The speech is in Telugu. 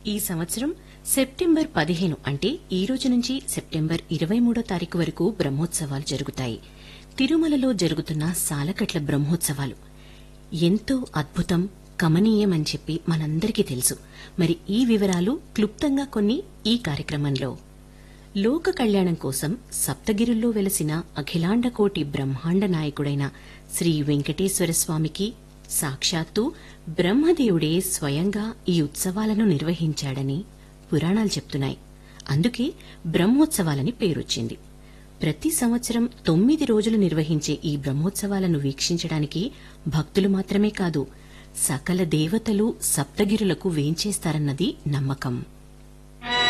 ఈ సంవత్సరం సెప్టెంబర్ పదిహేను అంటే ఈ రోజు నుంచి సెప్టెంబర్ ఇరవై మూడో తారీఖు వరకు బ్రహ్మోత్సవాలు జరుగుతాయి తిరుమలలో జరుగుతున్న సాలకట్ల బ్రహ్మోత్సవాలు ఎంతో అద్భుతం కమనీయమని చెప్పి మనందరికీ తెలుసు మరి ఈ వివరాలు క్లుప్తంగా కొన్ని ఈ కార్యక్రమంలో లోక కళ్యాణం కోసం సప్తగిరుల్లో వెలసిన అఖిలాండకోటి బ్రహ్మాండ నాయకుడైన శ్రీ వెంకటేశ్వర స్వామికి సాక్షాత్తు బ్రహ్మదేవుడే స్వయంగా ఈ ఉత్సవాలను నిర్వహించాడని పురాణాలు చెప్తున్నాయి అందుకే బ్రహ్మోత్సవాలని పేరొచ్చింది ప్రతి సంవత్సరం తొమ్మిది రోజులు నిర్వహించే ఈ బ్రహ్మోత్సవాలను వీక్షించడానికి భక్తులు మాత్రమే కాదు సకల దేవతలు సప్తగిరులకు వేంచేస్తారన్నది నమ్మకం